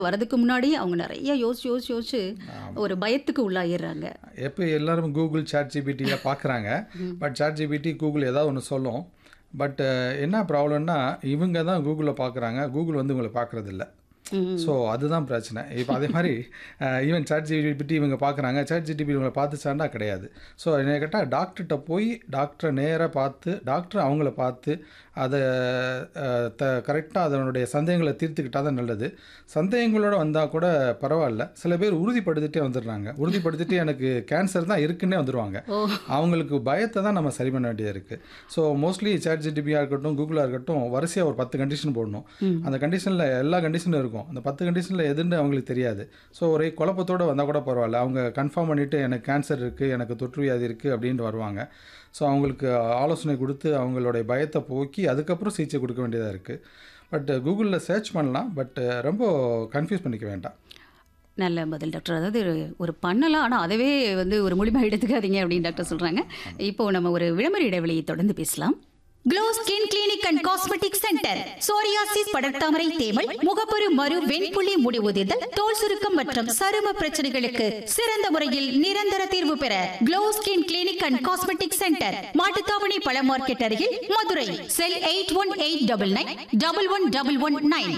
வரதுக்கு முன்னாடி அவங்க நிறைய யோசிச்சு யோசிச்சு யோசிச்சு ஒரு பயத்துக்கு உள்ளாயிடுறாங்க எப்போ எல்லாரும் கூகுள் சாட் ஜிபிடியில் பார்க்குறாங்க பட் சாட் ஜிபிடி கூகுள் ஏதாவது ஒன்று சொல்லும் பட் என்ன ப்ராப்ளம்னா இவங்க தான் கூகுளில் பார்க்குறாங்க கூகுள் வந்து உங்களை பார்க்குறதில்ல ஸோ அதுதான் பிரச்சனை இப்போ அதே மாதிரி ஈவன் சாட் ஜிபிடி இவங்க பார்க்குறாங்க சாட் ஜிபிடி இவங்களை பார்த்துச்சாண்டா கிடையாது ஸோ என்ன கேட்டால் டாக்டர்கிட்ட போய் டாக்டரை நேராக பார்த்து டாக்டர் அவங்கள பார்த்து அதை அஹ், த கரெக்டாக அதனுடைய சந்தேகங்களை தீர்த்துக்கிட்டால் தான் நல்லது சந்தேகங்களோட வந்தால் கூட பரவாயில்ல சில பேர் உறுதிப்படுத்திட்டே வந்துடுறாங்க உறுதிப்படுத்திட்டு எனக்கு கேன்சர் தான் இருக்குன்னே வந்துடுவாங்க அவங்களுக்கு பயத்தை தான் நம்ம சரி பண்ண வேண்டியது இருக்குது ஸோ மோஸ்ட்லி சாட் ஜிடிபியாக இருக்கட்டும் கூகுளாக இருக்கட்டும் வரிசையாக ஒரு பத்து கண்டிஷன் போடணும் அந்த கண்டிஷனில் எல்லா கண்டிஷனும் இருக்கும் அந்த பத்து கண்டிஷனில் எதுன்னு அவங்களுக்கு தெரியாது ஸோ ஒரே குழப்பத்தோடு வந்தால் கூட பரவாயில்ல அவங்க கன்ஃபார்ம் பண்ணிவிட்டு எனக்கு கேன்சர் இருக்குது எனக்கு தொற்று வியாதி இருக்குது அப்படின்ட்டு வருவாங்க ஸோ அவங்களுக்கு ஆலோசனை கொடுத்து அவங்களுடைய பயத்தை போக்கி அதுக்கப்புறம் சிகிச்சை கொடுக்க வேண்டியதாக இருக்குது பட் கூகுளில் சர்ச் பண்ணலாம் பட் ரொம்ப கன்ஃபியூஸ் பண்ணிக்க வேண்டாம் நல்ல பதில் டாக்டர் அதாவது ஒரு- ஒரு பண்ணலாம் ஆனால் அதவே வந்து ஒரு முழுமையாக எடுத்துக்காதீங்க அப்படின்னு டாக்டர் சொல்கிறாங்க இப்போ நம்ம ஒரு விளம்பர இடைவெளியை தொடர்ந்து பேசலாம் glow skin clinic and cosmetic centre psoriasis படர்தாமரை தேமல் முகப்பரு மறு வெண்புள்ளி முடிவுதிதல் தோல் சுருக்கம் மற்றும் சரும பிரச்சனைகளுக்கு சிறந்த முறையில் நிரந்தர தீர்வு பெற glow skin clinic and cosmetic centre Mattuthavani பழ மார்க்கெட் அருகில் Madurai cell eight one eight double nine double one double one nine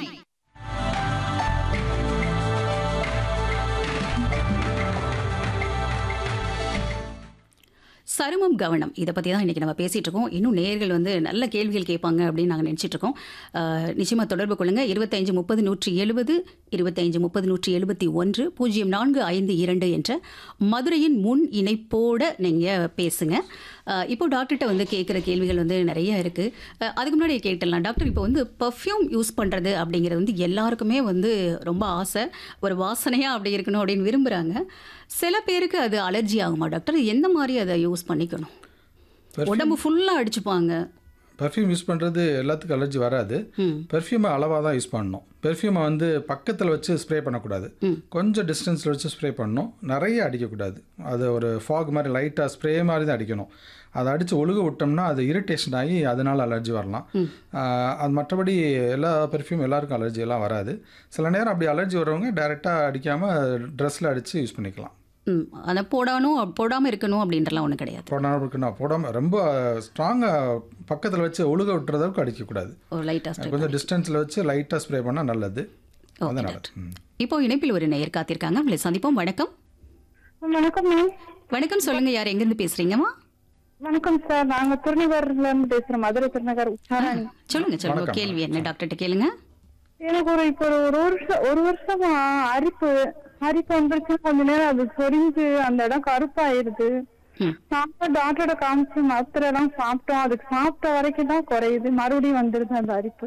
சருமம் கவனம் இதை பற்றி தான் இன்றைக்கி நம்ம பேசிகிட்டு இருக்கோம் இன்னும் நேர்கள் வந்து நல்ல கேள்விகள் கேட்பாங்க அப்படின்னு நாங்கள் நினச்சிட்டு இருக்கோம் அஹ், நிச்சயமா தொடர்பு கொள்ளுங்கள் இருபத்தைந்து முப்பது நூற்றி எழுபது இருபத்தைந்து முப்பது நூற்றி எழுபத்தி ஒன்று பூஜ்ஜியம் நான்கு ஐந்து இரண்டு என்ற மதுரையின் முன் இணைப்போட நீங்கள் பேசுங்க அஹ், இப்போ டாக்டர்கிட்ட வந்து கேட்குற கேள்விகள் வந்து நிறைய இருக்குது அதுக்கு முன்னாடி கேட்டலாம் டாக்டர் இப்போ வந்து பர்ஃப்யூம் யூஸ் பண்ணுறது அப்படிங்கிறது வந்து எல்லாருக்குமே வந்து ரொம்ப ஆசை ஒரு வாசனையாக அப்படி இருக்கணும் அப்படின்னு விரும்புகிறாங்க சில பேருக்கு அது அலர்ஜி ஆகுமா டாக்டர் எந்த மாதிரி அதை யூஸ் பண்ணிக்கணும் உடம்பு ஃபுல்லாக அடிச்சுப்பாங்க பெர்ஃப்யூம் யூஸ் பண்ணுறது எல்லாத்துக்கும் அலர்ஜி வராது பெர்ஃப்யூமை அளவாக தான் யூஸ் பண்ணணும் பெர்ஃப்யூமை வந்து பக்கத்தில் வச்சு ஸ்ப்ரே பண்ணக்கூடாது கொஞ்சம் டிஸ்டன்ஸில் வச்சு ஸ்ப்ரே பண்ணணும் நிறைய அடிக்கக்கூடாது அது ஒரு ஃபாக் மாதிரி லைட்டாக ஸ்ப்ரே மாதிரி தான் அடிக்கணும் அதை அடித்து ஒழுக விட்டோம்னா அது இரிட்டேஷன் ஆகி அதனால் அலர்ஜி வரலாம் ஆஹ் அது மற்றபடி எல்லா பெர்ஃப்யூம் எல்லாருக்கும் அலர்ஜி எல்லாம் வராது சில நேரம் அப்படி அலர்ஜி வரவங்க டைரெக்டாக அடிக்காமல் ட்ரெஸ்ஸில் அடித்து யூஸ் பண்ணிக்கலாம் ம் அதை போடணும் போடாமல் இருக்கணும் அப்படின்றலாம் ஒன்றும் கிடையாது போடாமல் இருக்கணும் போடாமல் ரொம்ப ஸ்ட்ராங்காக பக்கத்தில் வச்சு ஒழுக விட்டுற அளவுக்கு அடிக்கக்கூடாது ஒரு லைட்டாக ஸ்ப்ரே கொஞ்சம் டிஸ்டன்ஸில் வச்சு லைட்டாக ஸ்ப்ரே பண்ணால் நல்லது அது நல்லது ம். இப்போ இணைப்பில் ஒரு நேயர் காத்திருக்காங்க உங்களை சந்திப்போம் வணக்கம் வணக்கம் மேம் வணக்கம் சொல்லுங்க யார் எங்கேருந்து பேசுறீங்கம்மா வணக்கம் சார் நாங்க திருநகர்ல இருந்து பேசுறோம் மதுரை திருநகர் உச்சாரணி சொல்லுங்க சொல்லுங்க கேள்வி என்ன டாக்டர்கிட்ட கேளுங்க எனக்கு ஒரு இப்போ ஒரு ஒரு வருஷம் ஒரு வருஷமா அரிப்பு அரிப்பு வந்துருச்சு கொஞ்ச நேரம் அது சொரிஞ்சு அந்த இடம் கருப்பாயிருது ம். சாப்பிட்ட டாக்டரோட காமிச்சு மாத்திரை எல்லாம் சாப்பிட்டோம் அதுக்கு சாப்பிட்ட வரைக்கும் தான் குறையுது மறுபடியும் வந்துருது அந்த அரிப்பு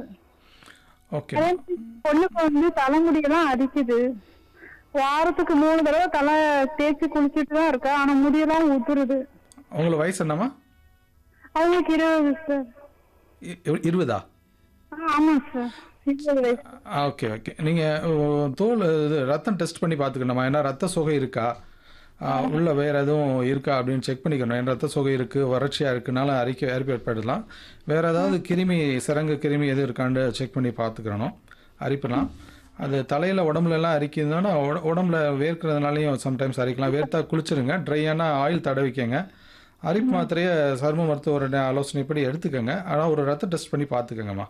ஓகே அதே மாதிரி பொண்ணுக்கு வந்து தலைமுடியெல்லாம் அரிக்குது வாரத்துக்கு மூணு தடவை தலை தேய்ச்சி குளிச்சிட்டு தான் இருக்கா ஆனா முடியெல்லாம் உதுருது உங்களுக்கு வயசு என்னம்மா அவங்களுக்கு இருபது சார் இ- இ- இருபதா ஆ, ஆமாம் சார் இருபது வயசு ஓகே ஓகே நீங்கள் தோல் இது ரத்தம் டெஸ்ட் பண்ணி பார்த்துக்கணுமா ஏன்னா ரத்த சோகை இருக்கா ஆ, உள்ள வேறு எதுவும் இருக்கா அப்படின்னு செக் பண்ணிக்கணும் ஏன்னா ரத்த சோகை இருக்குது வறட்சியாக இருக்குனால அரிக்க அரிப்பு ஏற்படலாம் வேறு ஏதாவது கிருமி சிறங்கு கிருமி எதுவும் இருக்கான்னு செக் பண்ணி பார்த்துக்கிறணும் அரிப்புலாம் அது தலையில் உடம்புலலாம் அரிக்குதுன்னா உட- உடம்புல வேர்க்கிறதுனாலையும் சம்டைம்ஸ் அரிக்கலாம் வேர்த்தா குளிச்சிருங்க ட்ரையான ஆயில் தடவிக்கங்க அரிப்பு மாத்திரையை சரும மருத்துவரோட ஆலோசனைப்படி எடுத்துக்கோங்க ஆனால் ஒரு ரத்த டெஸ்ட் பண்ணி பார்த்துக்கோங்கம்மா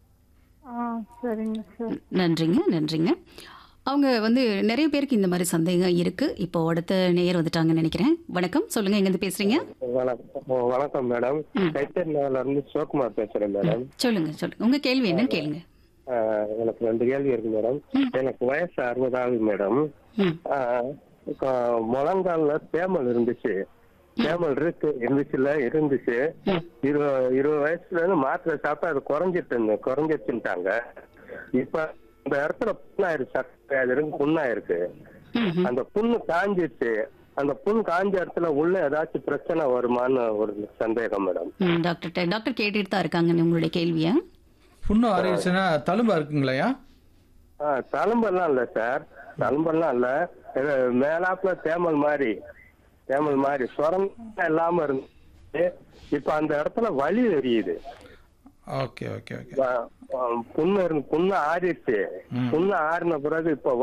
ஆ சரிங்க சார் நன்றிங்க நன்றிங்க அவங்க வந்து நிறைய பேருக்கு இந்த மாதிரி சந்தேகம் இருக்கு இப்போ அடுத்த நேயர் வந்துட்டாங்கன்னு நினைக்கிறேன் வணக்கம் சொல்லுங்க எங்கேருந்து பேசுறீங்க வணக்கம் ஓ, வணக்கம் மேடம் கைத்தறினால இருந்து சிவகுமார் பேசுறேன் மேடம் சொல்லுங்க சொல்லுங்க உங்க கேள்வி என்னன்னு கேளுங்க ஆஹ், எனக்கு ரெண்டு கேள்வி இருக்கு மேடம் எனக்கு வயசு அறுபது ஆகுது மேடம் ம் ஆஹ், இப்போ முழங்கால்ல தேமல் இருந்துச்சு தேமல் இருக்கு இருந்துச்சுல இருந்துச்சு இருபது இருபது வயசுல இருந்து மாத்திரை சாப்பிட்டா அது குறைஞ்சிட்டு இருந்து குறைஞ்சிருச்சுட்டாங்க இப்ப இந்த இடத்துல புண்ணாயிருச்சு சக்கரை அது இருக்கு புண்ணாயிருக்கு ம் அந்த புண்ணு காஞ்சிச்சு அந்த புண் காஞ்ச இடத்துல உள்ள ஏதாச்சும் பிரச்சனை வருமான்னு ஒரு சந்தேகம் மேடம் ம் டாக்டர்கிட்ட டாக்டர் கேட்டுட்டு தான் இருக்காங்க உங்களுடைய கேள்வியை புண்ணு ஆறிடுச்சுன்னா தழும்பா இருக்குங்களையா ஆ, தழும்பெல்லாம் இல்ல சார் தழும்பெல்லாம் இல்ல இது மேலாப்புல தேமல் மாதிரி தேமல் மாதிரி சுரங்க இல்லாம இருந்து இப்ப அந்த இடத்துல வலி தெரியுது ஓகே ஓகே ஓகே வ- புண்ணு இருந்து புண்ணு ஆறிடுச்சு புண்ணு ஆறின பிறகு இப்ப